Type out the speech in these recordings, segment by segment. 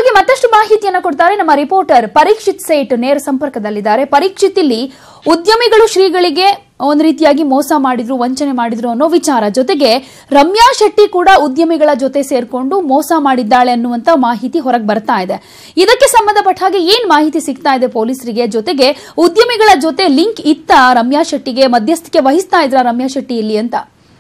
ಬಗ್ಗೆ ಮತ್ತಷ್ಟು ಮಾಹಿತಿಯನ್ನ ಕೊಡ್ತಾರೆ ನಮ್ಮ ರಿಪೋರ್ಟರ್ ಪರೀಕ್ಷಿತ್ ಸೇಠ್ ನೇರ ಸಂಪರ್ಕದಲ್ಲಿದ್ದಾರೆ ಪರೀಕ್ಷಿತ್ ಇಲ್ಲಿ ಉದ್ಯಮಿಗಳು ಶ್ರೀಗಳಿಗೆ ಒಂದು ರೀತಿಯಾಗಿ ಮೋಸ ಮಾಡಿದ್ರು ವಂಚನೆ ಮಾಡಿದ್ರು ಅನ್ನೋ ವಿಚಾರ ಜೊತೆಗೆ ರಮ್ಯಾ ಶೆಟ್ಟಿ ಕೂಡ ಉದ್ಯಮಿಗಳ ಜೊತೆ ಸೇರ್ಕೊಂಡು ಮೋಸ ಮಾಡಿದ್ದಾಳೆ ಅನ್ನುವಂತ ಮಾಹಿತಿ ಹೊರಗೆ ಬರ್ತಾ ಇದೆ ಇದಕ್ಕೆ ಸಂಬಂಧಪಟ್ಟ ಹಾಗೆ ಏನ್ ಮಾಹಿತಿ ಸಿಗ್ತಾ ಇದೆ ಪೊಲೀಸರಿಗೆ ಜೊತೆಗೆ ಉದ್ಯಮಿಗಳ ಜೊತೆ ಲಿಂಕ್ ಇತ್ತ ರಮ್ಯಾ ಶೆಟ್ಟಿಗೆ ಮಧ್ಯಸ್ಥಿಕೆ ವಹಿಸ್ತಾ ಇದ್ರ ರಮ್ಯಾ ಶೆಟ್ಟಿ ಇಲ್ಲಿ ಅಂತ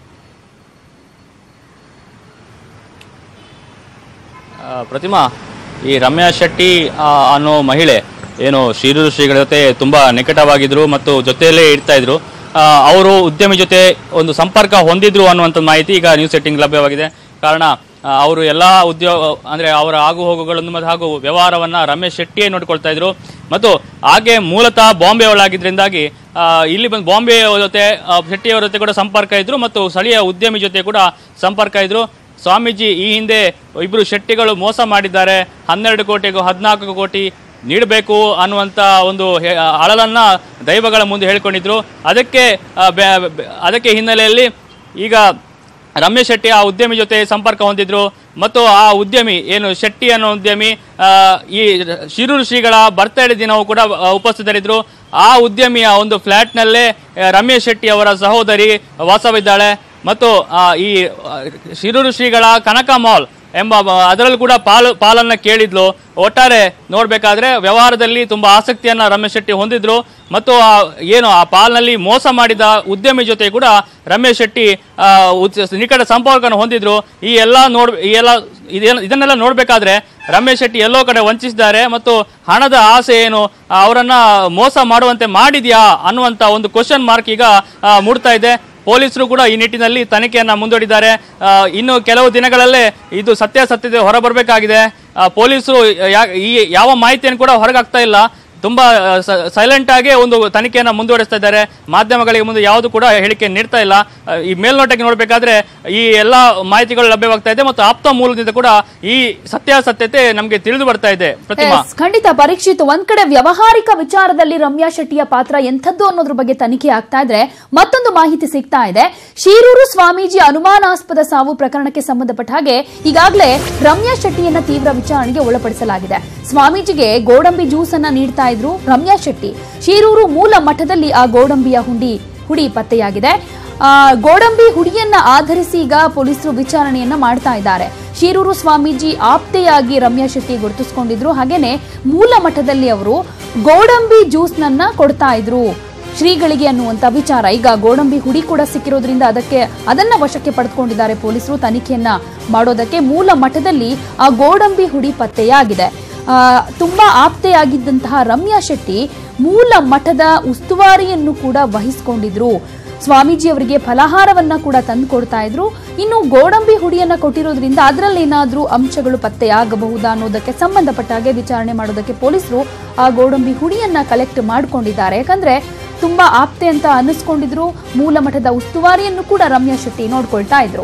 ಆ, ಪ್ರತಿಮಾ ಈ ರಮ್ಯಾ ಶೆಟ್ಟಿ ಆ, ಅನ್ನೋ ಮಹಿಳೆ ಏನು ಶ್ರೀರು ಶ್ರೀಗಳ ಜೊತೆ ತುಂಬ ನಿಕಟವಾಗಿದ್ರು ಮತ್ತು ಜೊತೆಯಲ್ಲೇ ಇರ್ತಾ ಇದ್ರು ಆ, ಅವರು ಉದ್ಯಮಿ ಜೊತೆ ಒಂದು ಸಂಪರ್ಕ ಹೊಂದಿದ್ರು ಅನ್ನುವಂಥ ಮಾಹಿತಿ ಈಗ ನ್ಯೂಸ್ ಸೆಟ್ಟಿಂಗ್ ಲಭ್ಯವಾಗಿದೆ ಕಾರಣ ಆ, ಅವರು ಎಲ್ಲ ಉದ್ಯೋಗ ಅಂದರೆ ಅವರ ಆಗು ಹೋಗುಗಳನ್ನು ಮತ್ತು ಹಾಗೂ ವ್ಯವಹಾರವನ್ನ ರಮೇಶ್ ಶೆಟ್ಟಿಯೇ ನೋಡ್ಕೊಳ್ತಾ ಇದ್ರು ಮತ್ತು ಹಾಗೆ ಮೂಲತಃ ಬಾಂಬೆ ಒಳಗಿದ್ರಿಂದಾಗಿ ಆ, ಇಲ್ಲಿ ಬಂದು ಬಾಂಬೆ ಜೊತೆ ಆ, ಶೆಟ್ಟಿಯವರ ಜೊತೆ ಕೂಡ ಸಂಪರ್ಕ ಇದ್ರು ಮತ್ತು ಸ್ಥಳೀಯ ಉದ್ಯಮಿ ಜೊತೆ ಕೂಡ ಸಂಪರ್ಕ ಇದ್ರು ಸ್ವಾಮೀಜಿ ಈ ಹಿಂದೆ ಇಬ್ಬರು ಶೆಟ್ಟಿಗಳು ಮೋಸ ಮಾಡಿದ್ದಾರೆ ಹನ್ನೆರಡು ಕೋಟಿಗೂ ಹದಿನಾಲ್ಕು ಕೋಟಿ ನೀಡಬೇಕು ಅನ್ನುವಂಥ ಒಂದು ಹೆ- ಅಳಲನ್ನ ದೈವಗಳ ಮುಂದೆ ಹೇಳ್ಕೊಂಡಿದ್ರು ಅದಕ್ಕೆ ಆ, ಬೆ- ಬೆ- ಅದಕ್ಕೆ ಹಿನ್ನೆಲೆಯಲ್ಲಿ ಈಗ ರಮೇಶ್ ಶೆಟ್ಟಿ ಆ ಉದ್ಯಮಿ ಜೊತೆ ಸಂಪರ್ಕ ಹೊಂದಿದ್ರು ಮತ್ತು ಆ ಉದ್ಯಮಿ ಏನು ಶೆಟ್ಟಿ ಅನ್ನೋ ಉದ್ಯಮಿ ಆ, ಈ ಶಿರೂರು ಶ್ರೀಗಳ ಬರ್ತಡೇ ದಿನವೂ ಕೂಡ ಆ, ಉಪಸ್ಥಿತರಿದ್ರು ಆ ಉದ್ಯಮಿಯ ಒಂದು ಫ್ಲ್ಯಾಟ್ನಲ್ಲೇ ಆ, ರಮೇಶ್ ಶೆಟ್ಟಿ ಅವರ ಸಹೋದರಿ ವಾಸವಿದ್ದಾಳೆ ಮತ್ತು ಆ, ಈ ಆ, ಶಿರೂರು ಶ್ರೀಗಳ ಕನಕ ಮಾಲ್ ಎಂಬ ಬ- ಅದರಲ್ಲೂ ಕೂಡ ಪಾಲು ಪಾಲನ್ನ ಕೇಳಿದ್ಲು ಒಟ್ಟಾರೆ ನೋಡ್ಬೇಕಾದ್ರೆ ವ್ಯವಹಾರದಲ್ಲಿ ತುಂಬಾ ಆಸಕ್ತಿಯನ್ನ ರಮೇಶ್ ಶೆಟ್ಟಿ ಹೊಂದಿದ್ರು ಮತ್ತು ಆ ಏನು ಆ ಪಾಲ್ನಲ್ಲಿ ಮೋಸ ಮಾಡಿದ ಉದ್ಯಮಿ ಜೊತೆ ಕೂಡ ರಮೇಶ್ ಶೆಟ್ಟಿ ಆ, ಉತ್- ನಿಕಟ ಸಂಪರ್ಕವನ್ನು ಹೊಂದಿದ್ರು ಈ ಎಲ್ಲ ನೋಡ್ ಈ ಎಲ್ಲ ಇದೇನ್- ಇದನ್ನೆಲ್ಲ ನೋಡ್ಬೇಕಾದ್ರೆ ರಮೇಶ್ ಶೆಟ್ಟಿ ಎಲ್ಲೋ ಕಡೆ ವಂಚಿಸಿದ್ದಾರೆ ಮತ್ತು ಹಣದ ಆಸೆ ಏನು ಆ, ಅವರನ್ನ ಮೋಸ ಮಾಡುವಂತೆ ಮಾಡಿದ್ಯಾ ಅನ್ನುವಂತ ಒಂದು ಕ್ವಶನ್ ಮಾರ್ಕ್ ಈಗ ಆ, ಮೂಡ್ತಾ ಇದೆ ಪೊಲೀಸರು ಕೂಡ ಈ ನಿಟ್ಟಿನಲ್ಲಿ ತನಿಖೆಯನ್ನ ಮುಂದೂಡಿದ್ದಾರೆ ಆ, ಇನ್ನು ಕೆಲವು ದಿನಗಳಲ್ಲೇ ಇದು ಸತ್ಯಾಸತ್ಯತೆ ಹೊರಬರಬೇಕಾಗಿದೆ ಪೊಲೀಸರು ಯಾ- ಈ ಯಾವ ಮಾಹಿತಿಯನ್ನು ಕೂಡ ಹೊರಗಾಗ್ತಾ ಇಲ್ಲ ತುಂಬಾ ಸೈಲೆಂಟ್ ಆಗಿ ಒಂದು ತನಿಖೆಯನ್ನ ಮುಂದುವರಿಸ್ತಾ ಇದ್ದಾರೆ ಮಾಧ್ಯಮಗಳಿಗೆ ಮುಂದೆ ಯಾವುದು ಕೂಡ ಹೇಳಿಕೆ ನೀಡ್ತಾ ಇಲ್ಲ ಆ, ಈ ಮೇಲ್ನೋಟಕ್ಕೆ ನೋಡಬೇಕಾದ್ರೆ ಈ ಎಲ್ಲ ಮಾಹಿತಿಗಳು ಲಭ್ಯವಾಗ್ತಾ ಇದೆ ಮತ್ತು ಆಪ್ತ ಮೂಲದಿಂದ ಕೂಡ ಈ ಸತ್ಯಾಸತ್ಯತೆ ನಮಗೆ ತಿಳಿದು ಬರ್ತಾ ಇದೆ ಪ್ರತಿಮಾ ಎಸ್, ಖಂಡಿತ ಪರೀಕ್ಷಿತ್ ಒಂದ್ ಕಡೆ ವ್ಯವಹಾರಿಕ ವಿಚಾರದಲ್ಲಿ ರಮ್ಯಾ ಶೆಟ್ಟಿಯ ಪಾತ್ರ ಎಂಥದ್ದು ಅನ್ನೋದ್ರ ಬಗ್ಗೆ ತನಿಖೆ ಆಗ್ತಾ ಇದ್ರೆ ಮತ್ತೊಂದು ಮಾಹಿತಿ ಸಿಗ್ತಾ ಇದೆ ಶೀರೂರು ಸ್ವಾಮೀಜಿ ಅನುಮಾನಾಸ್ಪದ ಸಾವು ಪ್ರಕರಣಕ್ಕೆ ಸಂಬಂಧಪಟ್ಟ ಹಾಗೆ ಈಗಾಗಲೇ ರಮ್ಯಾ ಶೆಟ್ಟಿಯನ್ನ ತೀವ್ರ ವಿಚಾರಣೆಗೆ ಒಳಪಡಿಸಲಾಗಿದೆ ಸ್ವಾಮೀಜಿಗೆ ಗೋಡಂಬಿ ಜ್ಯೂಸ್ ಅನ್ನ ನೀಡ್ತಾ ಇದ್ರು ರಮ್ಯಾ ಶೆಟ್ಟಿ ಶೀರೂರು ಮೂಲ ಮಠದಲ್ಲಿ ಆ ಗೋಡಂಬಿಯ ಹುಂಡಿ ಹುಡಿ ಪತ್ತೆಯಾಗಿದೆ ಆ, ಗೋಡಂಬಿ ಹುಡಿಯನ್ನ ಆಧರಿಸಿ ಈಗ ಪೊಲೀಸರು ವಿಚಾರಣೆಯನ್ನ ಮಾಡ್ತಾ ಇದ್ದಾರೆ ಶೀರೂರು ಸ್ವಾಮೀಜಿ ಆಪ್ತೆಯಾಗಿ ರಮ್ಯಾ ಶೆಟ್ಟಿ ಗುರುತಿಸಿಕೊಂಡಿದ್ರು ಹಾಗೇನೆ ಮೂಲ ಮಠದಲ್ಲಿ ಅವರು ಗೋಡಂಬಿ ಜ್ಯೂಸ್ನನ್ನ ಕೊಡ್ತಾ ಇದ್ರು ಶ್ರೀಗಳಿಗೆ ಅನ್ನುವಂತ ವಿಚಾರ ಈಗ ಗೋಡಂಬಿ ಹುಡಿ ಕೂಡ ಸಿಕ್ಕಿರೋದ್ರಿಂದ ಅದಕ್ಕೆ ಅದನ್ನ ವಶಕ್ಕೆ ಪಡೆದುಕೊಂಡಿದ್ದಾರೆ ಪೊಲೀಸರು ತನಿಖೆಯನ್ನ ಮಾಡೋದಕ್ಕೆ ಮೂಲ ಮಠದಲ್ಲಿ ಆ ಗೋಡಂಬಿ ಹುಡಿ ಪತ್ತೆಯಾಗಿದೆ ಆ, ತುಂಬಾ ಆಪ್ತೆಯಾಗಿದ್ದಂತಹ ರಮ್ಯಾ ಶೆಟ್ಟಿ ಮೂಲ ಮಠದ ಉಸ್ತುವಾರಿಯನ್ನು ಕೂಡ ವಹಿಸಿಕೊಂಡಿದ್ರು ಸ್ವಾಮೀಜಿ ಅವರಿಗೆ ಫಲಹಾರವನ್ನ ಕೂಡ ತಂದು ಕೊಡ್ತಾ ಇದ್ರು ಇನ್ನು ಗೋಡಂಬಿ ಹುಡಿಯನ್ನ ಕೊಟ್ಟಿರೋದ್ರಿಂದ ಅದರಲ್ಲಿ ಏನಾದ್ರೂ ಅಂಶಗಳು ಪತ್ತೆಯಾಗಬಹುದಾ ಅನ್ನೋದಕ್ಕೆ ಸಂಬಂಧಪಟ್ಟ ಹಾಗೆ ವಿಚಾರಣೆ ಮಾಡೋದಕ್ಕೆ ಪೊಲೀಸರು ಆ ಗೋಡಂಬಿ ಹುಡಿಯನ್ನ ಕಲೆಕ್ಟ್ ಮಾಡ್ಕೊಂಡಿದ್ದಾರೆ ಯಾಕಂದ್ರೆ ತುಂಬಾ ಆಪ್ತೆ ಅಂತ ಅನ್ನಿಸ್ಕೊಂಡಿದ್ರು ಮೂಲ ಮಠದ ಉಸ್ತುವಾರಿಯನ್ನು ಕೂಡ ರಮ್ಯಾ ಶೆಟ್ಟಿ ನೋಡ್ಕೊಳ್ತಾ ಇದ್ರು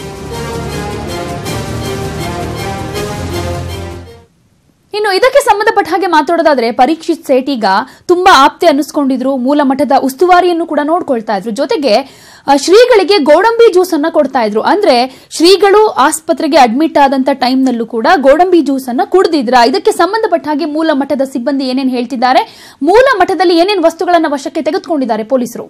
ಇನ್ನು ಇದಕ್ಕೆ ಸಂಬಂಧಪಟ್ಟ ಹಾಗೆ ಮಾತಾಡೋದಾದ್ರೆ ಪರೀಕ್ಷಿತ್ ಸೇಠ್ ಈಗ ತುಂಬಾ ಆಪ್ತೆ ಅನ್ನಿಸ್ಕೊಂಡಿದ್ರು ಮೂಲ ಮಠದ ಉಸ್ತುವಾರಿಯನ್ನು ಕೂಡ ನೋಡ್ಕೊಳ್ತಾ ಇದ್ರು ಜೊತೆಗೆ ಆ, ಶ್ರೀಗಳಿಗೆ ಗೋಡಂಬಿ ಜ್ಯೂಸ್ ಅನ್ನ ಕೊಡ್ತಾ ಇದ್ರು ಅಂದ್ರೆ ಶ್ರೀಗಳು ಆಸ್ಪತ್ರೆಗೆ ಅಡ್ಮಿಟ್ ಆದಂತ ಟೈಮ್ ನಲ್ಲೂ ಕೂಡ ಗೋಡಂಬಿ ಜ್ಯೂಸ್ ಅನ್ನ ಕುಡ್ದಿದ್ರ ಇದಕ್ಕೆ ಸಂಬಂಧಪಟ್ಟ ಹಾಗೆ ಮೂಲ ಮಠದ ಸಿಬ್ಬಂದಿ ಏನೇನ್ ಹೇಳ್ತಿದ್ದಾರೆ ಮೂಲ ಮಠದಲ್ಲಿ ಏನೇನ್ ವಸ್ತುಗಳನ್ನ ವಶಕ್ಕೆ ತೆಗೆದುಕೊಂಡಿದ್ದಾರೆ ಪೊಲೀಸರು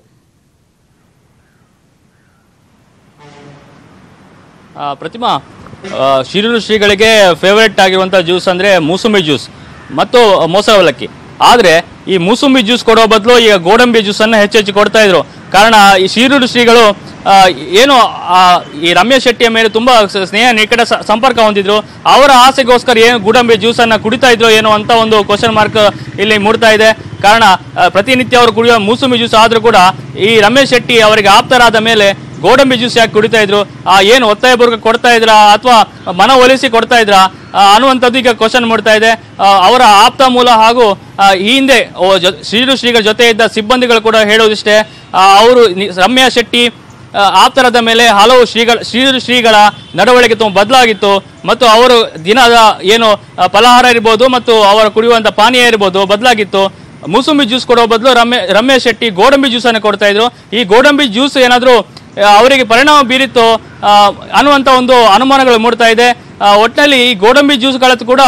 ಆ, ಪ್ರತಿಮಾ ಆ, ಶಿರೂರು ಶ್ರೀಗಳಿಗೆ ಫೇವರೇಟ್ ಆಗಿರುವಂಥ ಜ್ಯೂಸ್ ಅಂದರೆ ಮೂಸಂಬಿ ಜ್ಯೂಸ್ ಮತ್ತು ಮೋಸ ಅವಲಕ್ಕಿ ಆದರೆ ಈ ಮೂಸಂಬಿ ಜ್ಯೂಸ್ ಕೊಡೋ ಬದಲು ಈಗ ಗೋಡಂಬಿ ಜ್ಯೂಸನ್ನು ಹೆಚ್ಚು ಹೆಚ್ಚು ಕೊಡ್ತಾ ಇದ್ರು ಕಾರಣ ಈ ಶಿರೂರು ಶ್ರೀಗಳು ಆ, ಏನು ಆ, ಈ ರಮೇಶ್ ಶೆಟ್ಟಿಯ ಮೇಲೆ ತುಂಬ ಸ- ಸ್ನೇಹ ನಿಕಟ ಸ- ಸಂಪರ್ಕ ಹೊಂದಿದ್ರು ಅವರ ಆಸೆಗೋಸ್ಕರ ಏನು ಗೋಡಂಬಿ ಜ್ಯೂಸನ್ನು ಕುಡಿತಾ ಇದ್ರು ಏನೋ ಅಂತ ಒಂದು ಕ್ವಶನ್ ಮಾರ್ಕ್ ಇಲ್ಲಿ ಮೂಡ್ತಾ ಇದೆ ಕಾರಣ ಆ, ಪ್ರತಿನಿತ್ಯ ಅವರು ಕುಡಿಯೋ ಮೂಸಂಬಿ ಜ್ಯೂಸ್ ಆದರೂ ಕೂಡ ಈ ರಮೇಶ್ ಶೆಟ್ಟಿ ಅವರಿಗೆ ಆಪ್ತರಾದ ಮೇಲೆ ಗೋಡಂಬಿ ಜ್ಯೂಸ್ ಯಾಕೆ ಕುಡಿತಾ ಇದ್ರು ಆ, ಏನು ಒತ್ತಾಯಪೂರ್ವಕ ಕೊಡ್ತಾ ಇದ್ರಾ ಅಥವಾ ಮನ ಒಲಿಸಿ ಕೊಡ್ತಾ ಇದ್ರಾ ಆ, ಅನ್ನುವಂಥದ್ದು ಈಗ ಕ್ವಶನ್ ಮಾಡ್ತಾ ಇದೆ ಆ, ಅವರ ಆಪ್ತ ಮೂಲ ಹಾಗೂ ಆ, ಈ ಹಿಂದೆ ಓ, ಜೊ- ಶ್ರೀರು ಶ್ರೀಗಳ ಜೊತೆ ಇದ್ದ ಸಿಬ್ಬಂದಿಗಳು ಕೂಡ ಹೇಳೋದಿಷ್ಟೇ ಆ, ಅವರು ನಿ- ರಮ್ಯಾ ಶೆಟ್ಟಿ ಆ, ಆಪ್ತರಾದ ಮೇಲೆ ಹಲವು ಶ್ರೀಗಳ ಶ್ರೀರು ಶ್ರೀಗಳ ನಡವಳಿಕೆ ತುಂಬ ಬದಲಾಗಿತ್ತು ಮತ್ತು ಅವರು ದಿನದ ಏನು ಆ, ಫಲಹಾರ ಇರ್ಬೋದು ಮತ್ತು ಅವರು ಕುಡಿಯುವಂಥ ಪಾನೀಯ ಇರ್ಬೋದು ಬದಲಾಗಿತ್ತು ಮೂಸಂಬಿ ಜ್ಯೂಸ್ ಕೊಡೋ ಬದಲು ರಮ್ಯ ರಮೇಶ್ ಶೆಟ್ಟಿ ಗೋಡಂಬಿ ಜ್ಯೂಸನ್ನು ಕೊಡ್ತಾ ಇದ್ರು ಈ ಗೋಡಂಬಿ ಜ್ಯೂಸ್ ಏನಾದರೂ ಅವರಿಗೆ ಪರಿಣಾಮ ಬೀರಿತ್ತು ಆ, ಅನ್ನುವಂಥ ಒಂದು ಅನುಮಾನಗಳು ಮೂಡ್ತಾ ಇದೆ ಆ, ಒಟ್ಟಿನಲ್ಲಿ ಈ ಗೋಡಂಬಿ ಜ್ಯೂಸ್ಗಳದ್ದು ಕೂಡ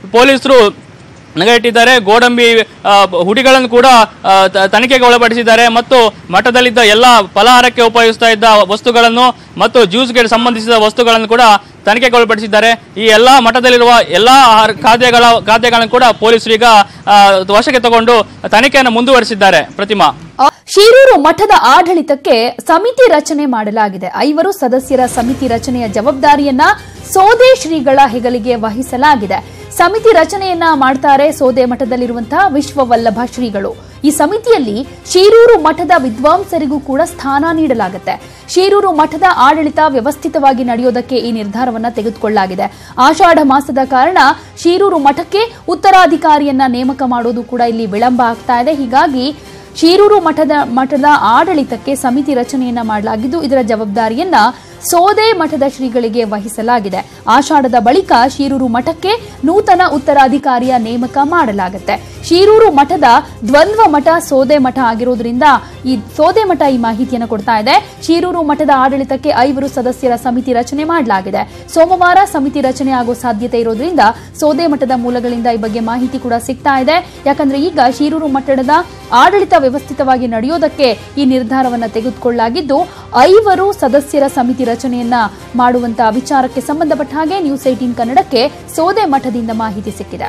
ಪೊಲೀಸರು ನಗೆಟ್ಟಿದ್ದಾರೆ ಗೋಡಂಬಿ ಆ, ಹುಡಿಗಳನ್ನು ಕೂಡ ಆ, ತ- ತನಿಖೆಗೆ ಒಳಪಡಿಸಿದ್ದಾರೆ ಮತ್ತು ಮಠದಲ್ಲಿದ್ದ ಎಲ್ಲ ಫಲಹಾರಕ್ಕೆ ಉಪಯೋಗಿಸ್ತಾ ಇದ್ದ ವಸ್ತುಗಳನ್ನು ಮತ್ತು ಜ್ಯೂಸ್ಗೆ ಸಂಬಂಧಿಸಿದ ವಸ್ತುಗಳನ್ನು ಕೂಡ ತನಿಖೆಗೆ ಒಳಪಡಿಸಿದ್ದಾರೆ ಈ ಎಲ್ಲ ಮಠದಲ್ಲಿರುವ ಎಲ್ಲ ಆಹಾರ ಖಾದ್ಯಗಳ ಖಾದ್ಯಗಳನ್ನು ಕೂಡ ಪೊಲೀಸರು ಈಗ ಆ, ವಶಕ್ಕೆ ತಗೊಂಡು ತನಿಖೆಯನ್ನು ಮುಂದುವರಿಸಿದ್ದಾರೆ ಪ್ರತಿಮಾ ಶಿರೂರು ಮಠದ ಆಡಳಿತಕ್ಕೆ ಸಮಿತಿ ರಚನೆ ಮಾಡಲಾಗಿದೆ ಐವರು ಸದಸ್ಯರ ಸಮಿತಿ ರಚನೆಯ ಜವಾಬ್ದಾರಿಯನ್ನ ಸೋದೆ ಶ್ರೀಗಳ ಹೆಗಲಿಗೆ ವಹಿಸಲಾಗಿದೆ ಸಮಿತಿ ರಚನೆಯನ್ನ ಮಾಡ್ತಾರೆ ಸೋದೆ ಮಠದಲ್ಲಿರುವಂತಹ ವಿಶ್ವವಲ್ಲಭ ಶ್ರೀಗಳು ಈ ಸಮಿತಿಯಲ್ಲಿ ಶೀರೂರು ಮಠದ ವಿದ್ವಾಂಸರಿಗೂ ಕೂಡ ಸ್ಥಾನ ನೀಡಲಾಗುತ್ತೆ ಶೀರೂರು ಮಠದ ಆಡಳಿತ ವ್ಯವಸ್ಥಿತವಾಗಿ ನಡೆಯೋದಕ್ಕೆ ಈ ನಿರ್ಧಾರವನ್ನ ತೆಗೆದುಕೊಳ್ಳಲಾಗಿದೆ ಆಷಾಢ ಮಾಸದ ಕಾರಣ ಶೀರೂರು ಮಠಕ್ಕೆ ಉತ್ತರಾಧಿಕಾರಿಯನ್ನ ನೇಮಕ ಮಾಡೋದು ಕೂಡ ಇಲ್ಲಿ ವಿಳಂಬ ಆಗ್ತಾ ಇದೆ ಹೀಗಾಗಿ ಶೀರೂರು ಮಠದ ಮಠದ ಆಡಳಿತಕ್ಕೆ ಸಮಿತಿ ರಚನೆಯನ್ನ ಮಾಡಲಾಗಿದ್ದು ಇದರ ಜವಾಬ್ದಾರಿಯನ್ನ ಸೋದೆ ಮಠದ ಶ್ರೀಗಳಿಗೆ ವಹಿಸಲಾಗಿದೆ ಆಷಾಢದ ಬಳಿಕ ಶೀರೂರು ಮಠಕ್ಕೆ ನೂತನ ಉತ್ತರಾಧಿಕಾರಿಯ ನೇಮಕ ಮಾಡಲಾಗುತ್ತೆ ಶೀರೂರು ಮಠದ ದ್ವಂದ್ವ ಮಠ ಸೋದೆ ಮಠ ಆಗಿರೋದ್ರಿಂದ ಈ ಸೋದೆ ಮಠ ಈ ಮಾಹಿತಿಯನ್ನು ಕೊಡ್ತಾ ಇದೆ ಶೀರೂರು ಮಠದ ಆಡಳಿತಕ್ಕೆ ಐವರು ಸದಸ್ಯರ ಸಮಿತಿ ರಚನೆ ಮಾಡಲಾಗಿದೆ ಸೋಮವಾರ ಸಮಿತಿ ರಚನೆ ಆಗೋ ಸಾಧ್ಯತೆ ಇರೋದ್ರಿಂದ ಸೋದೆ ಮಠದ ಮೂಲಗಳಿಂದ ಈ ಬಗ್ಗೆ ಮಾಹಿತಿ ಕೂಡ ಸಿಗ್ತಾ ಇದೆ ಯಾಕಂದ್ರೆ ಈಗ ಶೀರೂರು ಮಠದ ಆಡಳಿತ ವ್ಯವಸ್ಥಿತವಾಗಿ ನಡೆಯೋದಕ್ಕೆ ಈ ನಿರ್ಧಾರವನ್ನ ತೆಗೆದುಕೊಳ್ಳಲಾಗಿದ್ದು ಐವರು ಸದಸ್ಯರ ಸಮಿತಿ ರಚನೆಯನ್ನ ಮಾಡುವಂತಹ ವಿಚಾರಕ್ಕೆ ಸಂಬಂಧಪಟ್ಟ ಹಾಗೆ ನ್ಯೂಸ್ ಏಟೀನ್ ಕನ್ನಡಕ್ಕೆ ಸೋದೆ ಮಠದಿಂದ ಮಾಹಿತಿ ಸಿಕ್ಕಿದೆ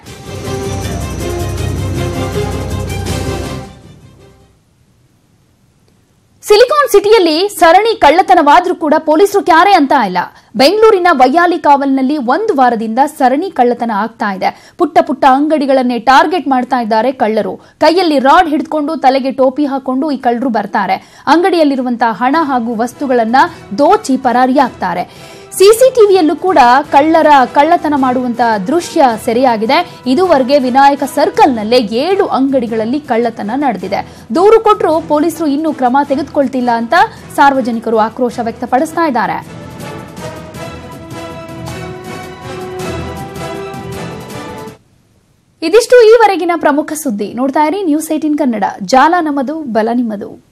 ಸಿಲಿಕಾನ್ ಸಿಟಿಯಲ್ಲಿ ಸರಣಿ ಕಳ್ಳತನವಾದ್ರೂ ಕೂಡ ಪೊಲೀಸರು ಕ್ಯಾರೆ ಅಂತ ಇಲ್ಲ ಬೆಂಗಳೂರಿನ ವೈಯಾಲಿ ಕಾವಲ್ನಲ್ಲಿ ಒಂದು ವಾರದಿಂದ ಸರಣಿ ಕಳ್ಳತನ ಆಗ್ತಾ ಇದೆ ಪುಟ್ಟ ಪುಟ್ಟ ಅಂಗಡಿಗಳನ್ನೇ ಟಾರ್ಗೆಟ್ ಮಾಡ್ತಾ ಇದ್ದಾರೆ ಕಳ್ಳರು ಕೈಯಲ್ಲಿ ರಾಡ್ ಹಿಡಿದುಕೊಂಡು ತಲೆಗೆ ಟೋಪಿ ಹಾಕೊಂಡು ಈ ಕಳ್ಳರು ಬರ್ತಾರೆ ಅಂಗಡಿಯಲ್ಲಿರುವಂತಹ ಹಣ ಹಾಗೂ ವಸ್ತುಗಳನ್ನ ದೋಚಿ ಪರಾರಿಯಾಗ್ತಾರೆ ಸಿಸಿಟಿವಿಯಲ್ಲೂ ಕೂಡ ಕಳ್ಳರ ಕಳ್ಳತನ ಮಾಡುವಂತ ದೃಶ್ಯ ಸೆರೆಯಾಗಿದೆ ಇದುವರೆಗೆ ವಿನಾಯಕ ಸರ್ಕಲ್ನಲ್ಲೇ ಏಳು ಅಂಗಡಿಗಳಲ್ಲಿ ಕಳ್ಳತನ ನಡೆದಿದೆ ದೂರು ಕೊಟ್ಟರು ಪೊಲೀಸರು ಇನ್ನೂ ಕ್ರಮ ತೆಗೆದುಕೊಳ್ತಿಲ್ಲ ಅಂತ ಸಾರ್ವಜನಿಕರು ಆಕ್ರೋಶ ವ್ಯಕ್ತಪಡಿಸ್ತಾ ಇದ್ದಾರೆ ಇದಿಷ್ಟು ಈವರೆಗಿನ ಪ್ರಮುಖ ಸುದ್ದಿ ನೋಡ್ತಾ ಇರಿ ನ್ಯೂಸ್ ಏಟಿನ್ ಕನ್ನಡ ಜಾಲ ನಮ್ಮದು ಬಲ ನಿಮ್ಮದು